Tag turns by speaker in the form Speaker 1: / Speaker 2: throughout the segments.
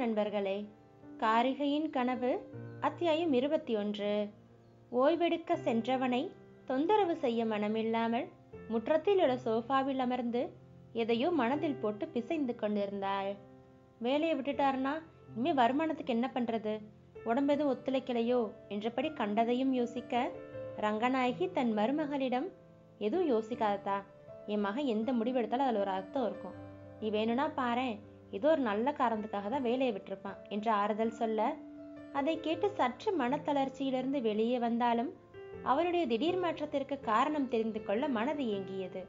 Speaker 1: நண்பர்களே காரிகையின் கனவு அத்தியாயம் இருபத்தி ஒன்று ஓய்வெடுக்க சென்றவனை தொந்தரவு செய்ய மனமில்லாமல் முற்றத்தில் உள்ள சோஃபாவில் அமர்ந்து எதையோ மனதில் போட்டு பிசைந்து கொண்டிருந்தாள் வேலையை விட்டுட்டாருன்னா இனிமே வருமானத்துக்கு என்ன பண்றது உடம்பு எதுவும் ஒத்துழைக்கலையோ என்றபடி கண்டதையும் யோசிக்க ரங்கநாயகி தன் மருமகளிடம் எதுவும் யோசிக்காததா என் மகன் எந்த முடிவு எடுத்தாலும் அதில் ஒரு அர்த்தம் இருக்கும் நீ வேணும்னா பாரேன் ஏதோ ஒரு நல்ல காரணத்துக்காக தான் வேலையை விட்டிருப்பான் என்று ஆறுதல் சொல்ல அதை கேட்டு சற்று மனத்தளர்ச்சியிலிருந்து வெளியே வந்தாலும் அவருடைய திடீர் மாற்றத்திற்கு காரணம் தெரிந்து கொள்ள மனது இயங்கியது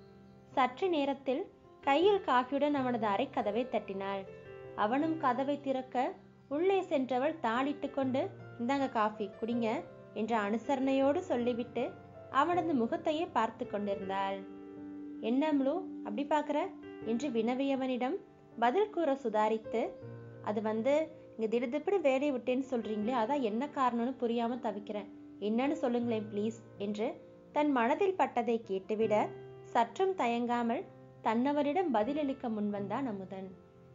Speaker 1: சற்று நேரத்தில் கையில் காஃபியுடன் அவனது அறை கதவை தட்டினாள் அவனும் கதவை திறக்க உள்ளே சென்றவள் தாளிட்டு கொண்டு இந்தாங்க காஃபி குடிங்க என்ற அனுசரணையோடு சொல்லிவிட்டு அவனது முகத்தையே பார்த்து கொண்டிருந்தாள் என்ன அம்லு அப்படி பார்க்கற என்று வினவியவனிடம் பதில் கூற சுதாரித்து அது வந்து இங்க திடுதிப்புன்னு வேலையை விட்டேன்னு சொல்றீங்களே அதான் என்ன காரணம்னு புரியாம தவிக்கிறேன் என்னன்னு சொல்லுங்களேன் ப்ளீஸ் என்று தன் மனதில் பட்டதை கேட்டுவிட சற்றும் தயங்காமல் தன்னவரிடம் பதிலளிக்க முன்வந்தான் அமுதன்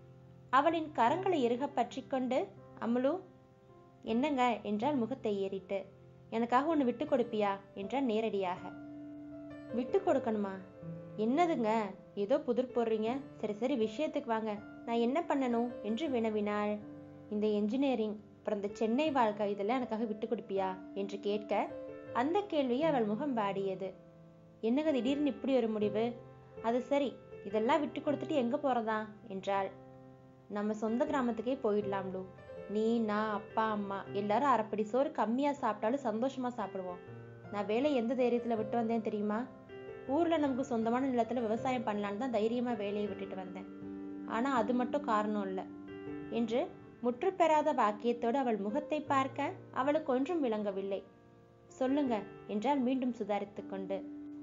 Speaker 1: அவளின் கரங்களை இறுக பற்றி கொண்டு அம்முலு என்னங்க என்றால் முகத்தை ஏறிட்டு எனக்காக ஒன்று விட்டு கொடுப்பியா என்றால் நேரடியாக விட்டு கொடுக்கணுமா என்னதுங்க ஏதோ புதிர் போடுறீங்க சரி சரி விஷயத்துக்கு வாங்க நான் என்ன பண்ணணும் என்று வினவினாள் இந்த என்ஜினியரிங் அப்புறம் இந்த சென்னை வாழ்க்கை இதெல்லாம் எனக்காக விட்டு கொடுப்பியா என்று கேட்க அந்த கேள்வியை அவள் முகம் வாடியது என்னங்க திடீர்னு இப்படி ஒரு முடிவு அது சரி இதெல்லாம் விட்டு கொடுத்துட்டு எங்க போறதா என்றாள் நம்ம சொந்த கிராமத்துக்கே போயிடலாம் லூ நீ நான் அப்பா அம்மா எல்லாரும் அரைப்படி சோறு கம்மியா சாப்பிட்டாலும் சந்தோஷமா சாப்பிடுவோம் நான் வேலை எந்த தைரியத்துல விட்டு வந்தேன் தெரியுமா ஊர்ல நமக்கு சொந்தமான நிலத்துல விவசாயம் பண்ணலான்னு தான் தைரியமா வேலையை விட்டுட்டு வந்தேன் ஆனா அது மட்டும் காரணம் இல்ல என்று முற்று பெறாத வாக்கியத்தோடு அவள் முகத்தை பார்க்க அவளுக்கு ஒன்றும் விளங்கவில்லை சொல்லுங்க என்றால் மீண்டும் சுதாரித்துக் கொண்டு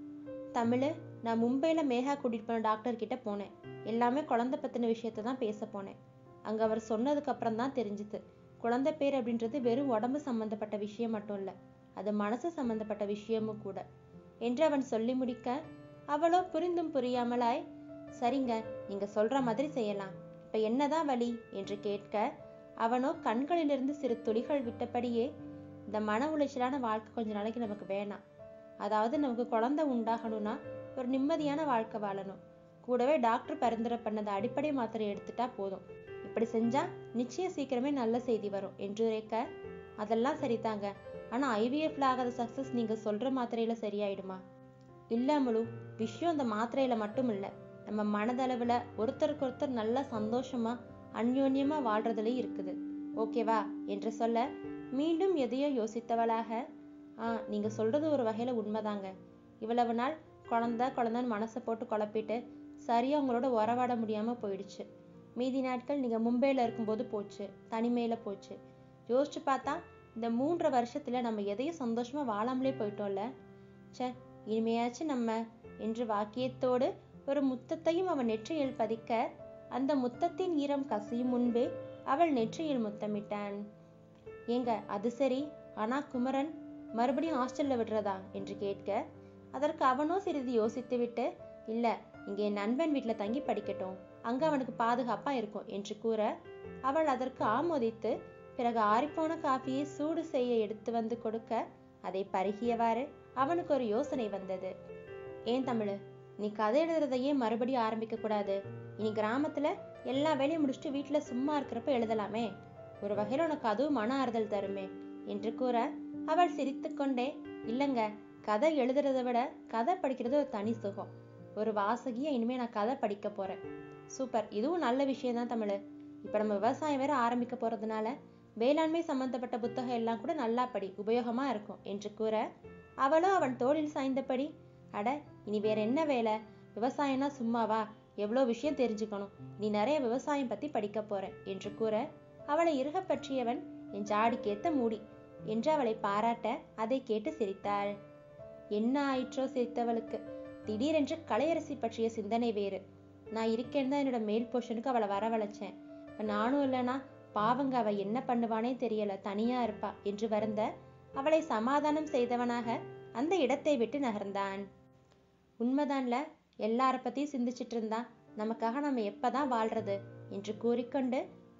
Speaker 1: தமிழு நான் மும்பையில மேகா கூட்டிட்டு போன டாக்டர் கிட்ட போனேன் எல்லாமே குழந்தை பத்தின விஷயத்தை தான் பேச போனேன் அங்க அவர் சொன்னதுக்கு அப்புறம் தான் தெரிஞ்சுது குழந்தை பேர் அப்படின்றது வெறும் உடம்பு சம்பந்தப்பட்ட விஷயம் மட்டும் இல்ல அது மனசு சம்பந்தப்பட்ட விஷயமும் கூட என்று அவன் சொல்லி முடிக்க அவளோ புரிந்தும் புரியாமலாய் சரிங்க நீங்க சொல்ற மாதிரி செய்யலாம் இப்ப என்னதான் வழி என்று கேட்க அவனோ கண்களிலிருந்து சிறு துளிகள் விட்டபடியே இந்த மன உளைச்சலான வாழ்க்கை கொஞ்ச நாளைக்கு நமக்கு வேணாம் அதாவது நமக்கு குழந்தை உண்டாகணும்னா ஒரு நிம்மதியான வாழ்க்கை வாழணும் கூடவே டாக்டர் பரிந்துரை பண்ணத அடிப்படை மாத்திரை எடுத்துட்டா போதும் இப்படி செஞ்சா நிச்சயம் சீக்கிரமே நல்ல செய்தி வரும் என்று உரைக்க அதெல்லாம் சரிதாங்க ஆனா ஐவிஎஃப்ல ஆகாத சக்சஸ் நீங்க சொல்ற மாத்திரையில சரியாயிடுமா இல்ல முழு விஷயம் அந்த மாத்திரையில மட்டும் இல்ல நம்ம மனதளவுல ஒருத்தருக்கு ஒருத்தர் நல்லா சந்தோஷமா அந்யோன்யமா வாழ்றதுலயும் இருக்குது ஓகேவா என்று சொல்ல மீண்டும் எதையோ யோசித்தவளாக ஆ நீங்க சொல்றது ஒரு வகையில உண்மைதாங்க இவ்வளவு நாள் குழந்தை குழந்தைன்னு மனசை போட்டு குழப்பிட்டு சரியா உங்களோட உறவாட முடியாம போயிடுச்சு மீதி நாட்கள் நீங்க மும்பையில இருக்கும்போது போச்சு தனிமையில போச்சு யோசிச்சு பார்த்தா இந்த மூன்றரை வருஷத்துல நம்ம எதையும் சந்தோஷமா வாழாமலே போயிட்டோம்ல ச்சே இனிமையாச்சும் நம்ம என்று வாக்கியத்தோடு ஒரு முத்தத்தையும் அவன் நெற்றியில் பதிக்க அந்த முத்தத்தின் ஈரம் கசியும் முன்பே அவள் நெற்றியில் முத்தமிட்டான் ஏங்க அது சரி ஆனா குமரன் மறுபடியும் ஹாஸ்டல்ல விடுறதா என்று கேட்க அதற்கு அவனோ சிறிது யோசித்துவிட்டு இல்ல இங்க என் நண்பன் வீட்டுல தங்கி படிக்கட்டும் அங்க அவனுக்கு பாதுகாப்பா இருக்கும் என்று கூற அவள் அதற்கு ஆமோதித்து பிறகு ஆறிப்போன காஃபியை சூடு செய்ய எடுத்து வந்து கொடுக்க அதை பருகியவாறு அவனுக்கு ஒரு யோசனை வந்தது ஏன் தமிழு நீ கதை எழுதுறதையே மறுபடியும் ஆரம்பிக்க கூடாது இனி கிராமத்துல எல்லா வேலையும் முடிச்சுட்டு வீட்டுல சும்மா இருக்கிறப்ப எழுதலாமே ஒரு வகையில உனக்கு அதுவும் மன ஆறுதல் தருமே என்று கூற அவள் சிரித்துக்கொண்டே இல்லங்க கதை எழுதுறதை விட கதை படிக்கிறது ஒரு தனி சுகம் ஒரு வாசகியா இனிமே நான் கதை படிக்க போறேன் சூப்பர் இதுவும் நல்ல விஷயம் தான் தமிழு இப்ப நம்ம விவசாயம் வேற ஆரம்பிக்க போறதுனால வேளாண்மை சம்பந்தப்பட்ட புத்தகம் எல்லாம் கூட நல்லா படி உபயோகமா இருக்கும் என்று கூற அவளோ அவன் தோளில் சாய்ந்தபடி அட இனி வேற என்ன வேலை விவசாயம்னா சும்மாவா எவ்வளோ விஷயம் தெரிஞ்சுக்கணும் நீ நிறைய விவசாயம் பத்தி படிக்க போற என்று கூற அவளை இறுக பற்றியவன் என் ஜாடிக்கேத்த மூடி என்று அவளை பாராட்ட அதை கேட்டு சிரித்தாள் என்ன ஆயிற்றோ சிரித்தவளுக்கு திடீரென்று கலையரசி பற்றிய சிந்தனை வேறு நான் இருக்கேன்னு தான் என்னோட மேல் போர்ஷனுக்கு அவளை வரவழைச்சேன் இப்ப நானும் இல்லைனா பாவங்க அவ என்ன பண்ணுவானே தெரியல தனியா இருப்பா என்று வருந்த அவளை சமாதானம் செய்தவனாக அந்த இடத்தை விட்டு நகர்ந்தான் உண்மைதான்ல எல்லார பத்தியும் சிந்திச்சிட்டு இருந்தா நமக்காக நம்ம எப்பதான் வாழ்றது என்று கூறிக்கொண்டு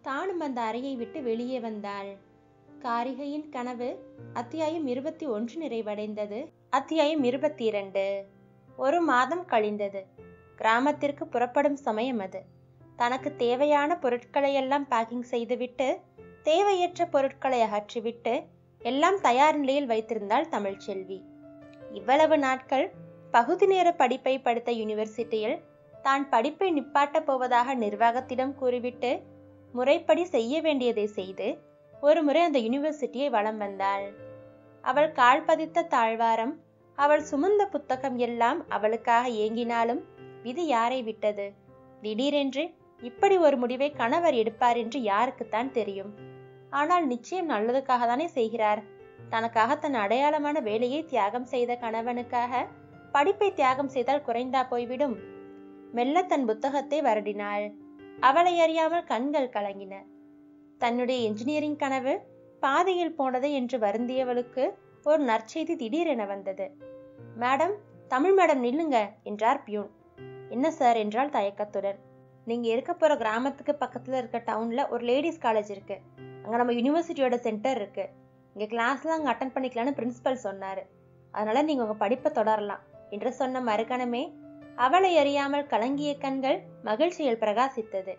Speaker 1: தானும் அந்த அறையை விட்டு வெளியே வந்தாள் காரிகையின் கனவு அத்தியாயம் இருபத்தி ஒன்று நிறைவடைந்தது அத்தியாயம் இருபத்தி இரண்டு ஒரு மாதம் கழிந்தது கிராமத்திற்கு புறப்படும் சமயம் அது தனக்கு தேவையான பொருட்களை எல்லாம் பேக்கிங் செய்துவிட்டு தேவையற்ற பொருட்களை அகற்றிவிட்டு எல்லாம் தயார் நிலையில் வைத்திருந்தாள் தமிழ்ச்செல்வி இவ்வளவு நாட்கள் பகுதி நேர படிப்பை படித்த யூனிவர்சிட்டியில் தான் படிப்பை நிப்பாட்டப் போவதாக நிர்வாகத்திடம் கூறிவிட்டு முறைப்படி செய்ய வேண்டியதை செய்து ஒரு முறை அந்த யூனிவர்சிட்டியை வலம் வந்தாள் அவள் கால் பதித்த தாழ்வாரம் அவள் சுமந்த புத்தகம் எல்லாம் அவளுக்காக ஏங்கினாலும் விதி யாரை விட்டது திடீரென்று இப்படி ஒரு முடிவை கணவர் எடுப்பார் என்று யாருக்குத்தான் தெரியும் ஆனால் நிச்சயம் நல்லதுக்காக தானே செய்கிறார் தனக்காக தன் அடையாளமான வேலையை தியாகம் செய்த கணவனுக்காக படிப்பை தியாகம் செய்தால் குறைந்தா போய்விடும் மெல்ல தன் புத்தகத்தை வருடினாள் அவளை அறியாமல் கண்கள் கலங்கின தன்னுடைய என்ஜினியரிங் கனவு பாதையில் போனது என்று வருந்தியவளுக்கு ஒரு நற்செய்தி திடீரென வந்தது மேடம் தமிழ் மேடம் நில்லுங்க என்றார் பியூன் என்ன சார் என்றால் தயக்கத்துடன் நீங்க இருக்க போற கிராமத்துக்கு பக்கத்துல இருக்க டவுன்ல ஒரு லேடிஸ் காலேஜ் இருக்கு அங்க நம்ம யூனிவர்சிட்டியோட சென்டர் இருக்கு இங்க கிளாஸ்லாம் அங்க அட்டன் பண்ணிக்கலாம்னு பிரின்சிபல் சொன்னாரு அதனால நீங்க உங்க படிப்பை தொடரலாம் என்று சொன்ன மறுகணமே அவளை அறியாமல் கலங்கிய கண்கள் மகிழ்ச்சியில் பிரகாசித்தது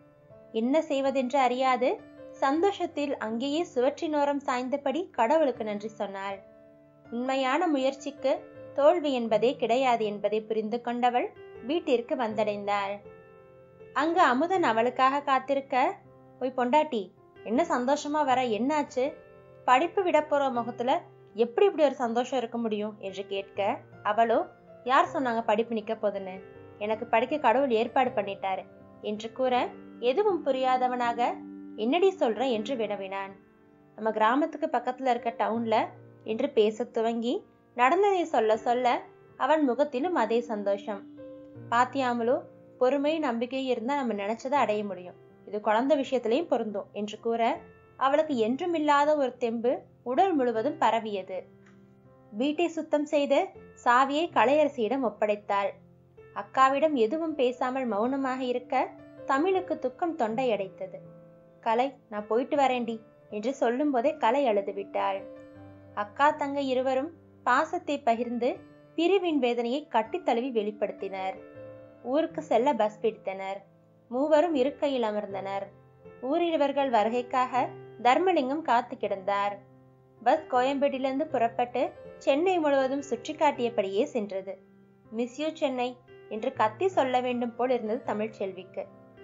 Speaker 1: என்ன செய்வதென்று அறியாது சந்தோஷத்தில் அங்கேயே சுவற்றினோரம் சாய்ந்தபடி கடவுளுக்கு நன்றி சொன்னாள் உண்மையான முயற்சிக்கு தோல்வி என்பதே கிடையாது என்பதை புரிந்து கொண்டவள் வீட்டிற்கு வந்தடைந்தாள் அங்கு அமுதன் அவளுக்காக காத்திருக்க போய் பொண்டாட்டி என்ன சந்தோஷமா வர என்னாச்சு படிப்பு விட போற முகத்துல எப்படி இப்படி ஒரு சந்தோஷம் இருக்க முடியும் என்று கேட்க அவளோ யார் சொன்னாங்க படிப்பு நிக்க போதுன்னு எனக்கு படிக்க கடவுள் ஏற்பாடு பண்ணிட்டாரு என்று கூற எதுவும் புரியாதவனாக என்னடி சொல்ற என்று வினவினான் நம்ம கிராமத்துக்கு பக்கத்துல இருக்க டவுன்ல என்று பேசத் துவங்கி நடந்ததை சொல்ல சொல்ல அவன் முகத்திலும் அதே சந்தோஷம் பாத்தியாமலோ பொறுமை நம்பிக்கை இருந்தா நம்ம நினைச்சதை அடைய முடியும் இது குழந்தை விஷயத்திலையும் பொருந்தும் என்று கூற அவளுக்கு என்றுமில்லாத ஒரு தெம்பு உடல் முழுவதும் பரவியது வீட்டை சுத்தம் செய்து சாவியை கலையரசியிடம் ஒப்படைத்தாள் அக்காவிடம் எதுவும் பேசாமல் மௌனமாக இருக்க தமிழுக்கு துக்கம் தொண்டை அடைத்தது கலை நான் போயிட்டு வரேன்டி என்று சொல்லும் போதே கலை அழுது விட்டாள் அக்கா தங்க இருவரும் பாசத்தை பகிர்ந்து பிரிவின் வேதனையை கட்டித் தழுவி வெளிப்படுத்தினர் ஊருக்கு செல்ல பஸ் பிடித்தனர் மூவரும் இருக்கையில் அமர்ந்தனர் ஊரிலவர்கள் வருகைக்காக தர்மலிங்கம் காத்து கிடந்தார் பஸ் கோயம்பேட்டிலிருந்து புறப்பட்டு சென்னை முழுவதும் சுற்றி காட்டியபடியே சென்றது மிஸ் யூ சென்னை என்று கத்தி சொல்ல வேண்டும் போல் இருந்தது தமிழ்ச்செல்விக்கு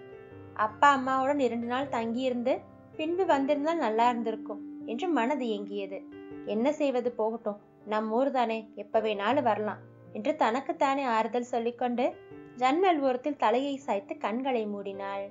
Speaker 1: அப்பா அம்மாவுடன் இரண்டு நாள் தங்கியிருந்து பின்பு வந்திருந்தால் நல்லா இருந்திருக்கும் என்று மனது இயங்கியது என்ன செய்வது போகட்டும் நம் ஊர் தானே எப்ப வேணாலும் வரலாம் என்று தனக்குத்தானே ஆறுதல் சொல்லிக்கொண்டு ஜன்னல் ஓரத்தில் தலையை சாய்த்து கண்களை மூடினாள்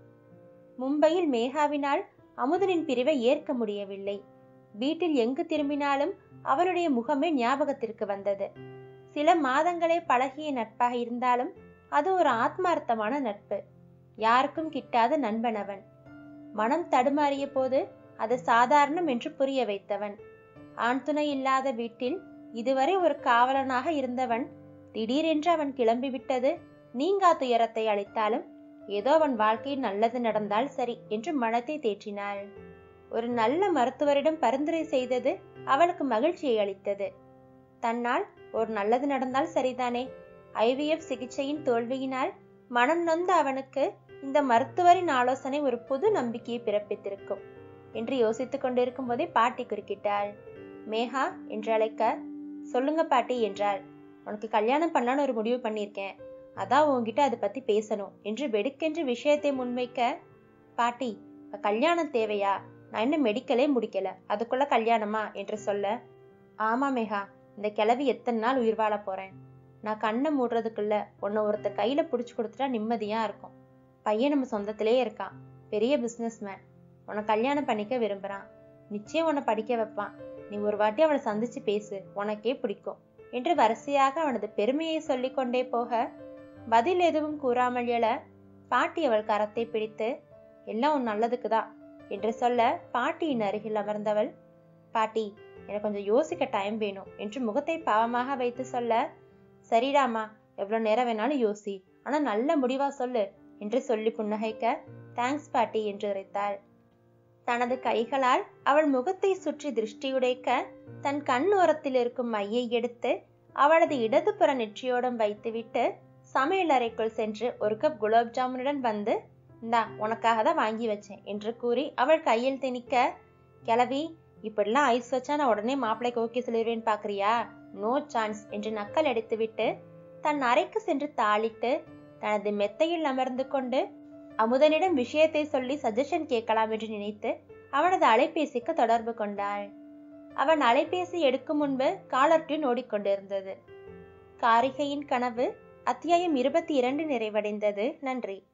Speaker 1: மும்பையில் மேகாவினால் அமுதனின் பிரிவை ஏற்க முடியவில்லை வீட்டில் எங்கு திரும்பினாலும் அவளுடைய முகமே ஞாபகத்திற்கு வந்தது சில மாதங்களே பழகிய நட்பாக இருந்தாலும் அது ஒரு ஆத்மார்த்தமான நட்பு யாருக்கும் கிட்டாத நண்பன் அவன் மனம் தடுமாறிய போது அது சாதாரணம் என்று புரிய வைத்தவன் ஆண் துணை இல்லாத வீட்டில் இதுவரை ஒரு காவலனாக இருந்தவன் திடீரென்று அவன் கிளம்பிவிட்டது நீங்கா துயரத்தை அளித்தாலும் ஏதோ அவன் வாழ்க்கையில் நல்லது நடந்தால் சரி என்று மனத்தை தேற்றினாள் ஒரு நல்ல மருத்துவரிடம் பரிந்துரை செய்தது அவளுக்கு மகிழ்ச்சியை அளித்தது தன்னால் ஒரு நல்லது நடந்தால் சரிதானே ஐவிஎஃப் சிகிச்சையின் தோல்வியினால் மனம் நொந்த அவனுக்கு இந்த மருத்துவரின் ஆலோசனை ஒரு புது நம்பிக்கையை பிறப்பித்திருக்கும் என்று யோசித்துக் கொண்டிருக்கும் போதே பாட்டி குறுக்கிட்டாள் மேகா என்று அழைக்க சொல்லுங்க பாட்டி என்றாள் உனக்கு கல்யாணம் பண்ணலான்னு ஒரு முடிவு பண்ணியிருக்கேன் அதான் உன்கிட்ட அதை பத்தி பேசணும் என்று வெடுக்கென்று விஷயத்தை முன்வைக்க பாட்டி இப்ப கல்யாணம் தேவையா நான் இன்னும் மெடிக்கலே முடிக்கல அதுக்குள்ள கல்யாணமா என்று சொல்ல ஆமா மேகா இந்த கிழவி எத்தனை நாள் உயிர் வாழ போறேன் நான் கண்ணை மூடுறதுக்குள்ள உன்னை ஒருத்தர் கையில புடிச்சு கொடுத்துட்டா நிம்மதியா இருக்கும் பையன் நம்ம சொந்தத்திலே இருக்கான் பெரிய பிசினஸ் மேன் உன்னை கல்யாணம் பண்ணிக்க விரும்புறான் நிச்சயம் உன்னை படிக்க வைப்பான் நீ ஒரு வாட்டி அவனை சந்திச்சு பேசு உனக்கே பிடிக்கும் என்று வரிசையாக அவனது பெருமையை சொல்லிக் கொண்டே போக பதில் எதுவும் கூறாமல் எழ பாட்டி அவள் கரத்தை பிடித்து எல்லாம் உன் நல்லதுக்கு தான் என்று சொல்ல பாட்டியின் அருகில் அமர்ந்தவள் பாட்டி எனக்கு கொஞ்சம் யோசிக்க டைம் வேணும் என்று முகத்தை பாவமாக வைத்து சொல்ல சரிடாமா எவ்வளவு நேரம் வேணாலும் யோசி ஆனா நல்ல முடிவா சொல்லு என்று சொல்லி புன்னகைக்க தேங்க்ஸ் பாட்டி என்று உரைத்தாள் தனது கைகளால் அவள் முகத்தை சுற்றி திருஷ்டியுடைக்க தன் கண் ஓரத்தில் இருக்கும் மையை எடுத்து அவளது இடதுபுற நெற்றியோடம் வைத்துவிட்டு சமையல் அறைக்குள் சென்று ஒரு கப் குலாப் ஜாமுனுடன் வந்து இந்தா உனக்காக தான் வாங்கி வச்சேன் என்று கூறி அவள் கையில் திணிக்க கிளவி இப்படிலாம் ஐஸ் வச்சா நான் உடனே மாப்பிள்ளைக்கு ஓகே சொல்லிடுவேன் பாக்குறியா நோ சான்ஸ் என்று நக்கல் அடித்துவிட்டு தன் அறைக்கு சென்று தாளிட்டு தனது மெத்தையில் அமர்ந்து கொண்டு அமுதனிடம் விஷயத்தை சொல்லி சஜஷன் கேட்கலாம் என்று நினைத்து அவனது அலைபேசிக்கு தொடர்பு கொண்டாள் அவன் அலைபேசி எடுக்கும் முன்பு காலர் டியூன் ஓடிக்கொண்டிருந்தது காரிகையின் கனவு அத்தியாயம் இருபத்தி இரண்டு நிறைவடைந்தது நன்றி